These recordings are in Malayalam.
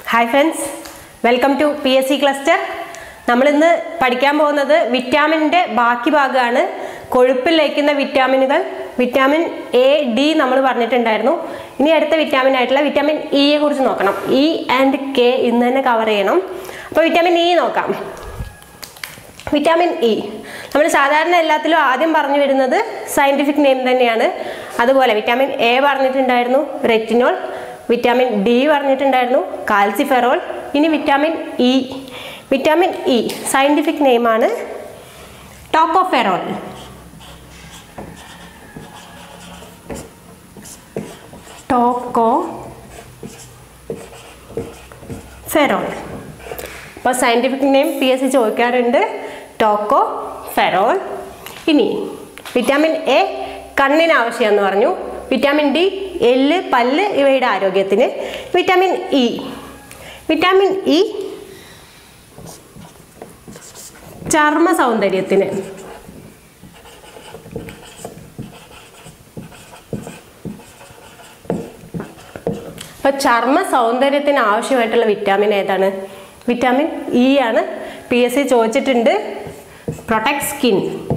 hi friends welcome to P S C cluster നമ്മളിന്ന് പഠിക്കാൻ പോകുന്നത് വിറ്റാമിൻ്റെ ബാക്കി ഭാഗമാണ് കൊഴുപ്പിൽ ലയിക്കുന്ന വിറ്റാമിനുകൾ വിറ്റാമിൻ എ ഡി നമ്മൾ പറഞ്ഞിട്ടുണ്ടായിരുന്നു ഇനി അടുത്ത വിറ്റാമിൻ ആയിട്ടുള്ള വിറ്റാമിൻ ഇയെ കുറിച്ച് നോക്കണം ഇ ആൻഡ് കെ ഇന്ന് തന്നെ കവർ ചെയ്യണം അപ്പോൾ വിറ്റാമിൻ ഇ നോക്കാം വിറ്റാമിൻ ഇ നമ്മൾ സാധാരണ എല്ലാത്തിലും ആദ്യം പറഞ്ഞു വരുന്നത് സയൻറ്റിഫിക് നെയിം തന്നെയാണ് അതുപോലെ വിറ്റാമിൻ എ പറഞ്ഞിട്ടുണ്ടായിരുന്നു റെറ്റിനോൾ വിറ്റാമിൻ ഡി പറഞ്ഞിട്ടുണ്ടായിരുന്നു കാൽസിഫെറോൾ ഇനി vitamin E vitamin E scientific നെയിമാണ് ടോക്കോഫെറോൾ ടോക്കോ ഫെറോൾ അപ്പോൾ scientific name P S C ചോദിക്കാറുണ്ട് ടോക്കോ ഫെറോൾ ഇനി വിറ്റാമിൻ എ കണ്ണിന് ആവശ്യമെന്ന് പറഞ്ഞു വിറ്റാമിൻ ഡി എല്ല് പല്ല് ഇവയുടെ ആരോഗ്യത്തിന് വിറ്റാമിൻ ഇ വിറ്റാമിൻ ഇ ചർമ്മ സൗന്ദര്യത്തിന് അപ്പോൾ ചർമ്മ സൗന്ദര്യത്തിന് ആവശ്യമായിട്ടുള്ള വിറ്റാമിൻ ഏതാണ് വിറ്റാമിൻ ഇ ആണ് പി എസ് സി ചോദിച്ചിട്ടുണ്ട് പ്രൊട്ടക്ട് സ്കിൻ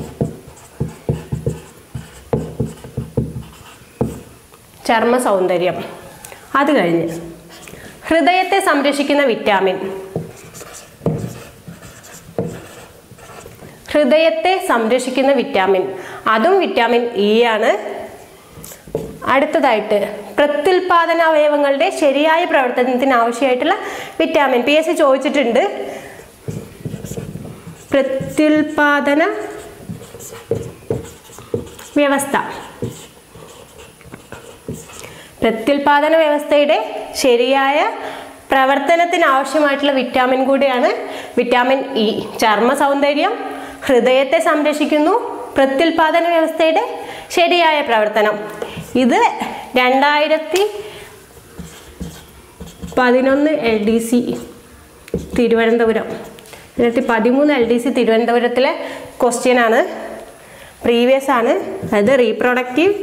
ചർമ്മ സൗന്ദര്യം അത് കഴിഞ്ഞ് ഹൃദയത്തെ സംരക്ഷിക്കുന്ന വിറ്റാമിൻ ഹൃദയത്തെ സംരക്ഷിക്കുന്ന വിറ്റാമിൻ അതും വിറ്റാമിൻ ഇ ആണ് അടുത്തതായിട്ട് പ്രത്യുൽപാദന അവയവങ്ങളുടെ ശരിയായ പ്രവർത്തനത്തിന് ആവശ്യമായിട്ടുള്ള വിറ്റാമിൻ പി എസ് സി ചോദിച്ചിട്ടുണ്ട് പ്രത്യുൽപാദന വ്യവസ്ഥ പ്രത്യുൽപാദന വ്യവസ്ഥയുടെ ശരിയായ പ്രവർത്തനത്തിന് ആവശ്യമായിട്ടുള്ള വിറ്റാമിൻ കൂടിയാണ് വിറ്റാമിൻ ഇ ചർമ്മ സൗന്ദര്യം ഹൃദയത്തെ സംരക്ഷിക്കുന്നു പ്രത്യുൽപാദന വ്യവസ്ഥയുടെ ശരിയായ പ്രവർത്തനം ഇത് രണ്ടായിരത്തി പതിനൊന്ന് എൽ ഡി സി തിരുവനന്തപുരം രണ്ടായിരത്തി പതിമൂന്ന് എൽ ഡി സി തിരുവനന്തപുരത്തിലെ ക്വസ്റ്റ്യൻ ആണ് പ്രീവിയസ് ആണ് അതായത് റീപ്രൊഡക്റ്റീവ്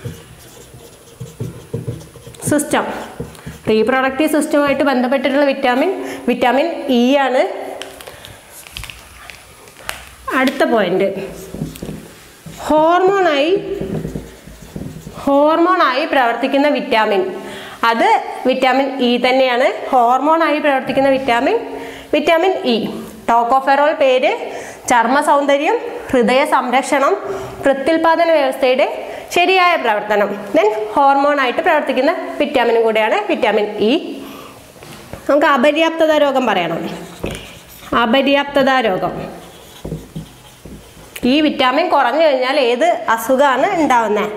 സിസ്റ്റം റീപ്രൊഡക്റ്റീവ് സിസ്റ്റവുമായിട്ട് ബന്ധപ്പെട്ടിട്ടുള്ള വിറ്റാമിൻ വിറ്റാമിൻ ഇ ആണ് അടുത്ത പോയിന്റ് ഹോർമോണായി ഹോർമോണായി പ്രവർത്തിക്കുന്ന വിറ്റാമിൻ അത് വിറ്റാമിൻ ഇ തന്നെയാണ് ഹോർമോണായി പ്രവർത്തിക്കുന്ന വിറ്റാമിൻ വിറ്റാമിൻ ഇ ടോക്കോഫെറോൾ പേര് ചർമ്മ സൗന്ദര്യം ഹൃദയ സംരക്ഷണം പ്രത്യുൽപാദന വ്യവസ്ഥയുടെ ശരിയായ പ്രവർത്തനം ദെൻ ഹോർമോണായിട്ട് പ്രവർത്തിക്കുന്ന വിറ്റാമിനും കൂടെയാണ് വിറ്റാമിൻ ഇ നമുക്ക് അപര്യാപ്തത രോഗം പറയണം അപര്യാപ്തത രോഗം ഈ വിറ്റാമിൻ കുറഞ്ഞു കഴിഞ്ഞാൽ ഏത് അസുഖമാണ് ഉണ്ടാവുന്നത്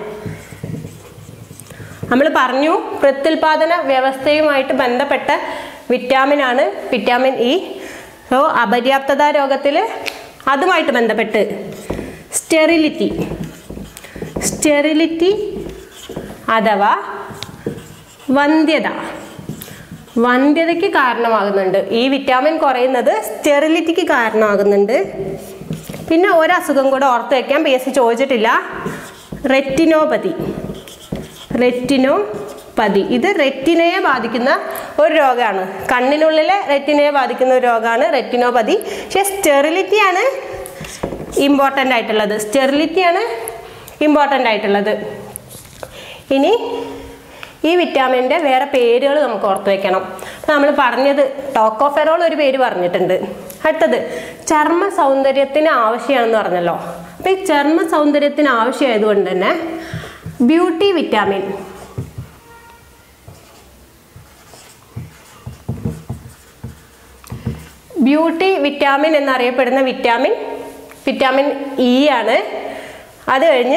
നമ്മൾ പറഞ്ഞു പ്രത്യുൽപാദന വ്യവസ്ഥയുമായിട്ട് ബന്ധപ്പെട്ട വിറ്റാമിനാണ് വിറ്റാമിൻ ഇ സോ അപര്യാപ്തത രോഗത്തിൽ അതുമായിട്ട് ബന്ധപ്പെട്ട് സ്റ്റെറിലിറ്റി സ്റ്റെറിലിറ്റി അഥവാ വന്ധ്യത വന്ധ്യതയ്ക്ക് കാരണമാകുന്നുണ്ട് ഈ വിറ്റാമിൻ കുറയുന്നത് സ്റ്റെറിലിറ്റിക്ക് കാരണമാകുന്നുണ്ട് പിന്നെ ഒരസുഖം കൂടെ ഓർത്ത് വയ്ക്കാൻ പി എസ് സി ചോദിച്ചിട്ടില്ല റെറ്റിനോപതി റെറ്റിനോപതി ഇത് റെറ്റിനയെ ബാധിക്കുന്ന ഒരു രോഗമാണ് കണ്ണിനുള്ളിലെ റെറ്റിനയെ ബാധിക്കുന്ന ഒരു രോഗമാണ് റെറ്റിനോപതി പക്ഷേ സ്റ്റെറിലിറ്റിയാണ് ഇമ്പോർട്ടൻ്റ് ആയിട്ടുള്ളത് സ്റ്റെറിലിറ്റിയാണ് ഇമ്പോർട്ടൻ്റ് ആയിട്ടുള്ളത് ഇനി ഈ വിറ്റാമിൻ്റെ വേറെ പേരുകൾ നമുക്ക് ഓർത്ത് വെക്കണം അപ്പോൾ നമ്മൾ പറഞ്ഞത് ടോക്കോഫെറോൾ ഒരു പേര് പറഞ്ഞിട്ടുണ്ട് അടുത്തത് ചർമ്മ സൗന്ദര്യത്തിന് ആവശ്യമാണെന്ന് പറഞ്ഞല്ലോ അപ്പോൾ ഈ ചർമ്മ സൗന്ദര്യത്തിന് ആവശ്യമായതുകൊണ്ട് തന്നെ ബ്യൂട്ടി വിറ്റാമിൻ ബ്യൂട്ടി വിറ്റാമിൻ എന്നറിയപ്പെടുന്ന വിറ്റാമിൻ വിറ്റാമിൻ ഇ ആണ് അത് കഴിഞ്ഞ്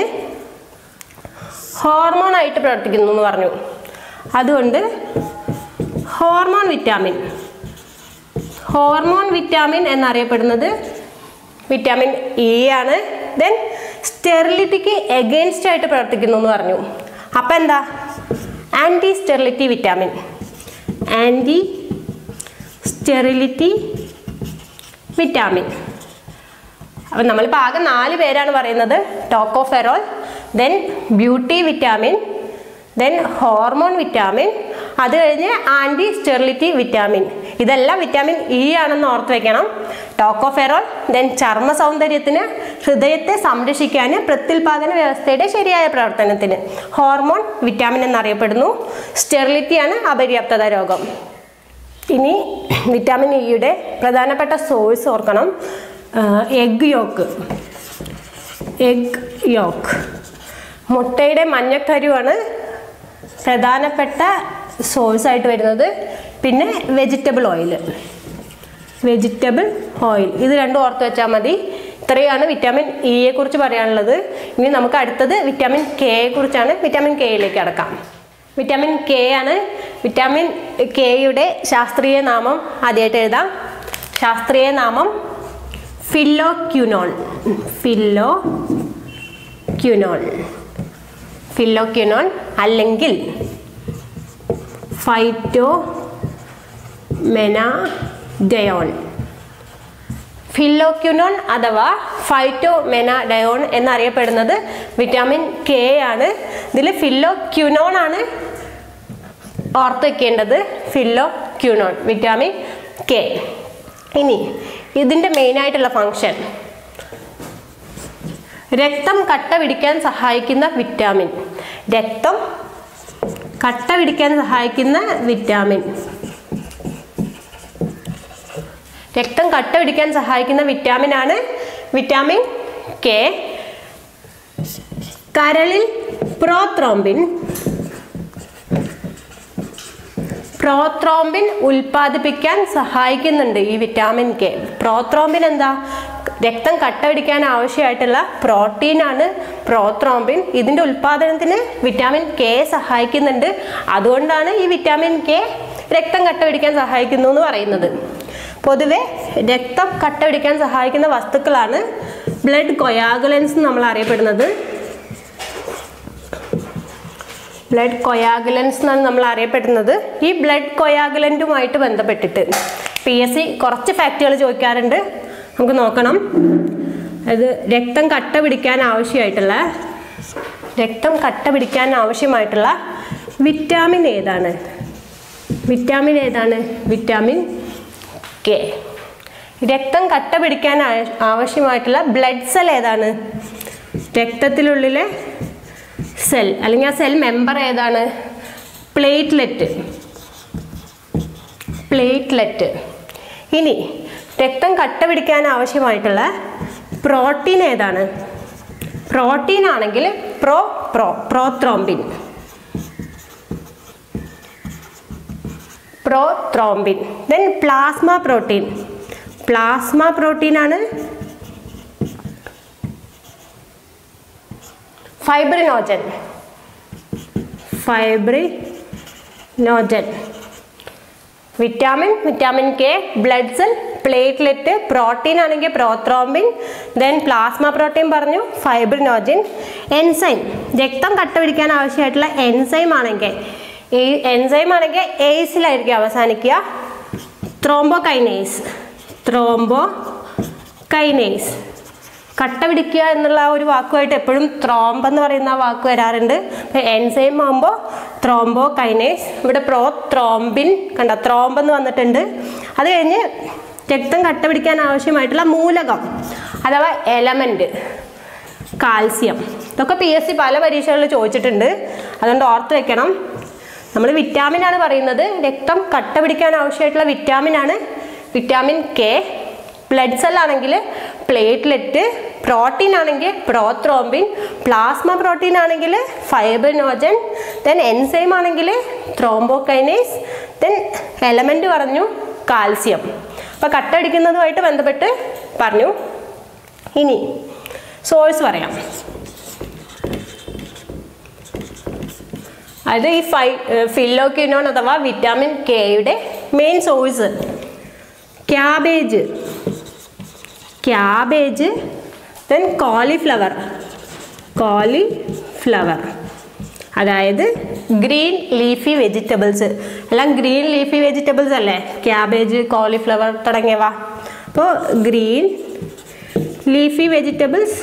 ഹോർമോൺ ആയിട്ട് പ്രവർത്തിക്കുന്നു എന്ന് പറഞ്ഞു അതുകൊണ്ട് ഹോർമോൺ വിറ്റാമിൻ ഹോർമോൺ വിറ്റാമിൻ എന്നറിയപ്പെടുന്നത് വിറ്റാമിൻ ഇ ആണ് ദെൻ സ്റ്റെറിലിറ്റിക്ക് എഗെയിൻസ്റ്റ് ആയിട്ട് പ്രവർത്തിക്കുന്നു എന്ന് പറഞ്ഞു അപ്പം എന്താ anti sterility vitamin anti sterility vitamin അപ്പം നമ്മളിപ്പോൾ ആകെ നാല് പേരാണ് പറയുന്നത് tocopherol then beauty vitamin then hormone vitamin അത് കഴിഞ്ഞ് ആൻറ്റി സ്റ്റെറിലിറ്റി വിറ്റാമിൻ ഇതെല്ലാം വിറ്റാമിൻ ഇ ആണെന്ന് ഓർത്ത് വെക്കണം ടോക്കോഫെറോൾ ദെൻ ചർമ്മ സൗന്ദര്യത്തിന് ഹൃദയത്തെ സംരക്ഷിക്കാൻ പ്രത്യുൽപാദന വ്യവസ്ഥയുടെ ശരിയായ പ്രവർത്തനത്തിന് ഹോർമോൺ വിറ്റാമിൻ എന്നറിയപ്പെടുന്നു സ്റ്റെറിലിറ്റിയാണ് അപര്യാപ്തത രോഗം ഇനി വിറ്റാമിൻ ഇയുടെ പ്രധാനപ്പെട്ട സോഴ്സ് ഓർക്കണം എഗ് യോക്ക് എഗ് യോക്ക് മുട്ടയുടെ മഞ്ഞക്കരുവാണ് പ്രധാനപ്പെട്ട സോഴ്സ് ആയിട്ട് വരുന്നത് പിന്നെ വെജിറ്റബിൾ ഓയിൽ വെജിറ്റബിൾ ഓയിൽ ഇത് രണ്ടും ഓർത്ത് വെച്ചാൽ മതി ഇത്രയാണ് വിറ്റാമിൻ ഇയെ കുറിച്ച് പറയാനുള്ളത് ഇനി നമുക്ക് അടുത്തത് വിറ്റാമിൻ കെയെ കുറിച്ചാണ് വിറ്റാമിൻ കെയിലേക്ക് അടക്കാം വിറ്റാമിൻ കെ ആണ് വിറ്റാമിൻ കെയുടെ ശാസ്ത്രീയ നാമം ആദ്യമായിട്ട് എഴുതാം ശാസ്ത്രീയ നാമം ഫില്ലോക്യുനോൺ ഫില്ലോ ക്യുനോൺ ഫില്ലോക്യുനോൺ അല്ലെങ്കിൽ ഫൈറ്റോ മെനാഡയോൺ ഫില്ലോക്യുനോൺ അഥവാ ഫൈറ്റോ മെനാഡയോൺ എന്നറിയപ്പെടുന്നത് വിറ്റാമിൻ കെ ആണ് ഇതിൽ ഫില്ലോക്യുനോൺ ആണ് ഓർത്ത് വെക്കേണ്ടത് ഫില്ലോക്യുനോൺ വിറ്റാമിൻ കെ ഇനി ഇതിൻ്റെ മെയിനായിട്ടുള്ള ഫങ്ഷൻ രക്തം കട്ട പിടിക്കാൻ സഹായിക്കുന്ന വിറ്റാമിൻ രക്തം കട്ട പിടിക്കാൻ സഹായിക്കുന്ന വിറ്റാമിൻ രക്തം കട്ട പിടിക്കാൻ സഹായിക്കുന്ന വിറ്റാമിൻ ആണ് വിറ്റാമിൻ കെ കരളിൽ പ്രോത്രോംബിൻ പ്രോത്രോംബിൻ ഉൽപ്പാദിപ്പിക്കാൻ സഹായിക്കുന്നുണ്ട് ഈ വിറ്റാമിൻ കെ പ്രോത്രോംബിൻ എന്താ രക്തം കട്ട പിടിക്കാൻ ആവശ്യമായിട്ടുള്ള പ്രോട്ടീനാണ് പ്രോത്രോംബിൻ ഇതിൻ്റെ ഉൽപ്പാദനത്തിന് വിറ്റാമിൻ കെ സഹായിക്കുന്നുണ്ട് അതുകൊണ്ടാണ് ഈ വിറ്റാമിൻ കെ രക്തം കട്ട പിടിക്കാൻ സഹായിക്കുന്നു എന്ന് പറയുന്നത് പൊതുവെ രക്തം കട്ട പിടിക്കാൻ സഹായിക്കുന്ന വസ്തുക്കളാണ് ബ്ലഡ് കൊയാഗുലൻസ് നമ്മൾ അറിയപ്പെടുന്നത് ബ്ലഡ് കൊയാഗുലൻസ് എന്നാണ് നമ്മൾ അറിയപ്പെടുന്നത് ഈ ബ്ലഡ് കൊയാഗുലൻറ്റുമായിട്ട് ബന്ധപ്പെട്ടിട്ട് പി എസ് സി കുറച്ച് ഫാക്റ്റുകൾ ചോദിക്കാറുണ്ട് നമുക്ക് നോക്കണം അത് രക്തം കട്ട പിടിക്കാൻ ആവശ്യമായിട്ടുള്ള രക്തം കട്ട പിടിക്കാൻ ആവശ്യമായിട്ടുള്ള വിറ്റാമിൻ ഏതാണ് വിറ്റാമിൻ ഏതാണ് വിറ്റാമിൻ കെ രക്തം കട്ട പിടിക്കാൻ ആ- ആവശ്യമായിട്ടുള്ള ബ്ലഡ് സെൽ ഏതാണ് രക്തത്തിനുള്ളിലെ സെൽ അല്ലെങ്കിൽ ആ സെൽ മെമ്പർ ഏതാണ് പ്ലേറ്റ്ലെറ്റ് പ്ലേറ്റ്ലെറ്റ് ഇനി രക്തം കട്ട പിടിക്കാൻ ആവശ്യമായിട്ടുള്ള പ്രോട്ടീൻ ഏതാണ് പ്രോട്ടീൻ ആണെങ്കിൽ pro pro prothrombin prothrombin then plasma protein plasma protein ആണ് fibrinogen fibrinogen vitamin vitamin K blood cell platelet protein ആണെങ്കിൽ പ്രോത്രോംബിൻ ദെൻ പ്ലാസ്മ പ്രോട്ടീൻ പറഞ്ഞു ഫൈബ്രിനോജിൻ എൻസൈം രക്തം കട്ട പിടിക്കാൻ ആവശ്യമായിട്ടുള്ള എൻസൈം ആണെങ്കിൽ ഈ എൻസൈം ആണെങ്കിൽ എയ്സിലായിരിക്കും അവസാനിക്കുക ത്രോംബോകൈനേസ് ത്രോംബോ കൈനേസ് കട്ട പിടിക്കുക എന്നുള്ള ആ ഒരു വാക്കുമായിട്ട് എപ്പോഴും ത്രോംബ് എന്ന് പറയുന്ന ആ വാക്ക് വരാറുണ്ട് എൻസൈം ആകുമ്പോൾ ത്രോംബോ കൈനേസ് ഇവിടെ പ്രോ ത്രോംബിൻ കണ്ട ത്രോംബ് എന്ന് വന്നിട്ടുണ്ട് അത് കഴിഞ്ഞ് രക്തം കട്ട പിടിക്കാൻ ആവശ്യമായിട്ടുള്ള മൂലകം അഥവാ എലമെൻറ്റ് കാൽസ്യം ഇതൊക്കെ പി എസ് സി പല പരീക്ഷകളിൽ ചോദിച്ചിട്ടുണ്ട് അതുകൊണ്ട് ഓർത്ത് വെക്കണം നമ്മൾ വിറ്റാമിൻ ആണ് പറയുന്നത് രക്തം കട്ട പിടിക്കാൻ ആവശ്യമായിട്ടുള്ള വിറ്റാമിൻ ആണ് വിറ്റാമിൻ കെ ബ്ലഡ് സെൽ ആണെങ്കിൽ പ്ലേറ്റ്ലെറ്റ് പ്രോട്ടീൻ ആണെങ്കിൽ പ്രോത്രോംബിൻ പ്ലാസ്മ പ്രോട്ടീൻ ആണെങ്കിൽ ഫൈബ്രിനോജൻ ദെൻ എൻസൈം ആണെങ്കിൽ ത്രോംബോകൈനേസ് ദെൻ എലമെൻറ്റ് പറഞ്ഞു കാൽസ്യം അപ്പോൾ കട്ട പിടിക്കുന്നതുമായിട്ട് ബന്ധപ്പെട്ട് പറഞ്ഞു ഇനി സോഴ്സ് പറയാം അത് ഈ ഫൈ ഫില്ലോക്യുനോൺ അഥവാ വിറ്റാമിൻ കെയുടെ main source cabbage cabbage then cauliflower cauliflower അതായത് ഗ്രീൻ ലീഫി വെജിറ്റബിൾസ് എല്ലാം ഗ്രീൻ ലീഫി വെജിറ്റബിൾസ് അല്ലേ ക്യാബേജ് കോളിഫ്ലവർ തുടങ്ങിയവ അപ്പോൾ ഗ്രീൻ ലീഫി വെജിറ്റബിൾസ്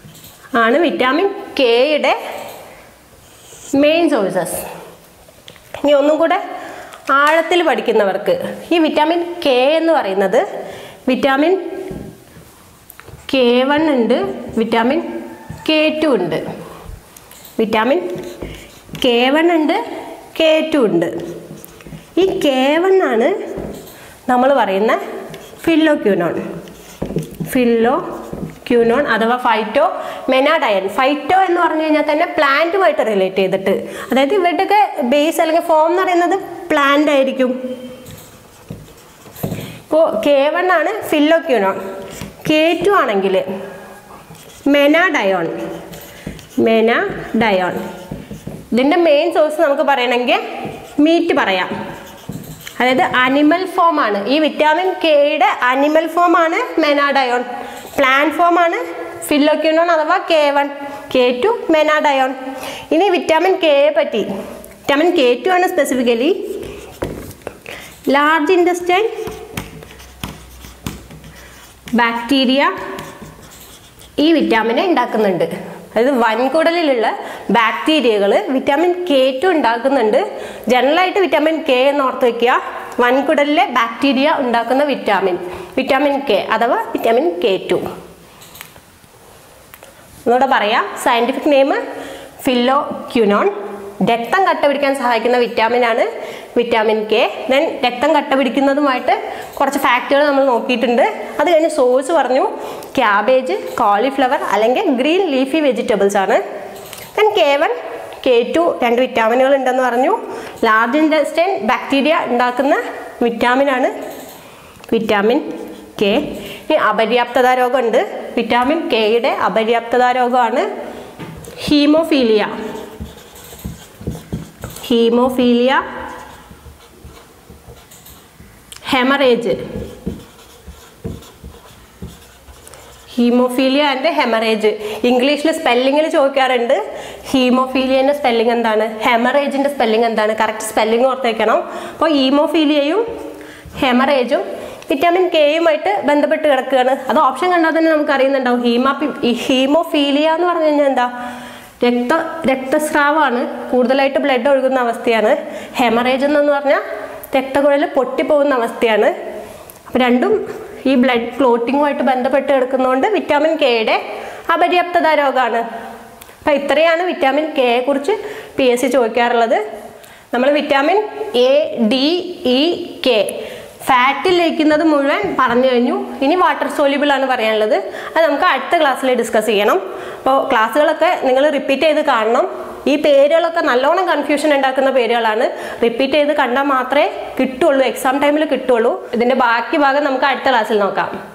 ആണ് വിറ്റാമിൻ കെയുടെ മെയിൻ സോഴ്സസ് ഇനി ഒന്നും കൂടെ ആഴത്തിൽ പഠിക്കുന്നവർക്ക് ഈ വിറ്റാമിൻ കെ എന്ന് പറയുന്നത് വിറ്റാമിൻ കെ വൺ ഉണ്ട് വിറ്റാമിൻ കെ ടു ഉണ്ട് വിറ്റാമിൻ കെ വൺ ഉണ്ട് കെ ടു ഉണ്ട് ഈ കെ വൺ ആണ് നമ്മൾ പറയുന്ന ഫില്ലോക്യൂനോൺ ഫില്ലോ ക്യൂനോൺ അഥവാ ഫൈറ്റോ മെനാഡയൻ ഫൈറ്റോ എന്ന് പറഞ്ഞു കഴിഞ്ഞാൽ തന്നെ പ്ലാന്റുമായിട്ട് റിലേറ്റ് ചെയ്തിട്ട് അതായത് ഇവരുടെയൊക്കെ ബേസ് അല്ലെങ്കിൽ ഫോം എന്ന് പറയുന്നത് പ്ലാന്റ് ആയിരിക്കും ഇപ്പോൾ കെ വൺ ആണ് ഫില്ലോക്യൂനോൺ കെ ടു ആണെങ്കിൽ മെനാഡയോൺ മെനാഡയോൺ ഇതിൻ്റെ മെയിൻ സോഴ്സ് നമുക്ക് പറയണമെങ്കിൽ മീറ്റ് പറയാം അതായത് അനിമൽ ഫോം ആണ് ഈ വിറ്റാമിൻ കെയുടെ അനിമൽ ഫോം ആണ് മെനാഡയോൺ പ്ലാന്റ് ഫോം ആണ് ഫില്ലോക്യൂണോൺ അഥവാ K one K two menadione ഇനി വിറ്റാമിൻ കെയെ പറ്റി വിറ്റാമിൻ കെ ടു ആണ് സ്പെസിഫിക്കലി ലാർജ് ഇൻഡസ്റ്റൈൻ ബാക്ടീരിയ ഈ വിറ്റാമിനെ ഉണ്ടാക്കുന്നുണ്ട് അതായത് വൻകുടലിലുള്ള ബാക്ടീരിയകൾ വിറ്റാമിൻ കെ ടു ഉണ്ടാക്കുന്നുണ്ട് ജനറലായിട്ട് വിറ്റാമിൻ കെ എന്ന് ഓർത്ത് വെക്കുക വൻകുടലിലെ ബാക്ടീരിയ ഉണ്ടാക്കുന്ന വിറ്റാമിൻ വിറ്റാമിൻ കെ അഥവാ വിറ്റാമിൻ കെ ടു ഒന്നുകൂടെ പറയാം സയൻറ്റിഫിക് നെയിം ഫില്ലോ ക്യുനോൺ രക്തം കട്ട പിടിക്കാൻ സഹായിക്കുന്ന വിറ്റാമിൻ ആണ് വിറ്റാമിൻ കെ ദെൻ രക്തം കട്ട പിടിക്കുന്നതുമായിട്ട് കുറച്ച് ഫാക്റ്റുകൾ നമ്മൾ നോക്കിയിട്ടുണ്ട് അത് കഴിഞ്ഞ് സോഴ്സ് പറഞ്ഞു ക്യാബേജ് കോളിഫ്ലവർ അല്ലെങ്കിൽ ഗ്രീൻ ലീഫി വെജിറ്റബിൾസ് ആണ് then K one K two രണ്ട് വിറ്റാമിനുകൾ ഉണ്ടെന്ന് പറഞ്ഞു ലാർജ് ഇൻഡസ്റ്റൈൻ ബാക്ടീരിയ ഉണ്ടാക്കുന്ന വിറ്റാമിനാണ് വിറ്റാമിൻ കെ ഇനി അപര്യാപ്തത രോഗമുണ്ട് വിറ്റാമിൻ കെയുടെ അപര്യാപ്തത രോഗമാണ് haemophilia haemophilia haemorrhage haemophilia and haemorrhage ഇംഗ്ലീഷിൽ സ്പെല്ലിങ്ങിൽ ചോദിക്കാറുണ്ട് ഹീമോഫീലിയൻ്റെ സ്പെല്ലിംഗ് എന്താണ് ഹെമറേജിൻ്റെ സ്പെല്ലിംഗ് എന്താണ് കറക്റ്റ് സ്പെല്ലിംഗ് ഓർത്തേക്കണം അപ്പോൾ ഹീമോഫീലിയയും ഹെമറേജും വിറ്റാമിൻ കെയുമായിട്ട് ബന്ധപ്പെട്ട് കിടക്കുകയാണ് അത് ഓപ്ഷൻ കണ്ടാൽ തന്നെ നമുക്ക് അറിയുന്നുണ്ടാവും ഹീമാപ്പി ഈ ഹീമോഫീലിയ എന്ന് പറഞ്ഞു കഴിഞ്ഞാൽ എന്താ രക്ത രക്തസ്രാവമാണ് കൂടുതലായിട്ട് ബ്ലഡ് ഒഴുകുന്ന അവസ്ഥയാണ് ഹെമറേജ് എന്ന് പറഞ്ഞാൽ രക്തക്കുഴൽ പൊട്ടിപ്പോകുന്ന അവസ്ഥയാണ് അപ്പോൾ രണ്ടും ഈ ബ്ലഡ് ക്ലോട്ടിങ്ങുമായിട്ട് ബന്ധപ്പെട്ട് കിടക്കുന്നതുകൊണ്ട് വിറ്റാമിൻ കെയുടെ അപര്യാപ്തത രോഗമാണ് അപ്പം ഇത്രയാണ് വിറ്റാമിൻ കെയെ കുറിച്ച് പി എസ് സി ചോദിക്കാറുള്ളത് നമ്മൾ vitamin A D E K ഫാറ്റിൽ ലയിക്കുന്നത് മുഴുവൻ പറഞ്ഞു കഴിഞ്ഞു ഇനി വാട്ടർ സോല്യൂബിൾ ആണ് പറയാനുള്ളത് അത് നമുക്ക് അടുത്ത ക്ലാസ്സിൽ ഡിസ്കസ് ചെയ്യണം അപ്പോൾ ക്ലാസ്സുകളൊക്കെ നിങ്ങൾ റിപ്പീറ്റ് ചെയ്ത് കാണണം ഈ പേരുകളൊക്കെ നല്ലോണം കൺഫ്യൂഷൻ ഉണ്ടാക്കുന്ന പേരുകളാണ് റിപ്പീറ്റ് ചെയ്ത് കണ്ടാൽ മാത്രമേ കിട്ടുള്ളൂ എക്സാം ടൈമിൽ കിട്ടുള്ളൂ ഇതിൻ്റെ ബാക്കി ഭാഗം നമുക്ക് അടുത്ത ക്ലാസ്സിൽ നോക്കാം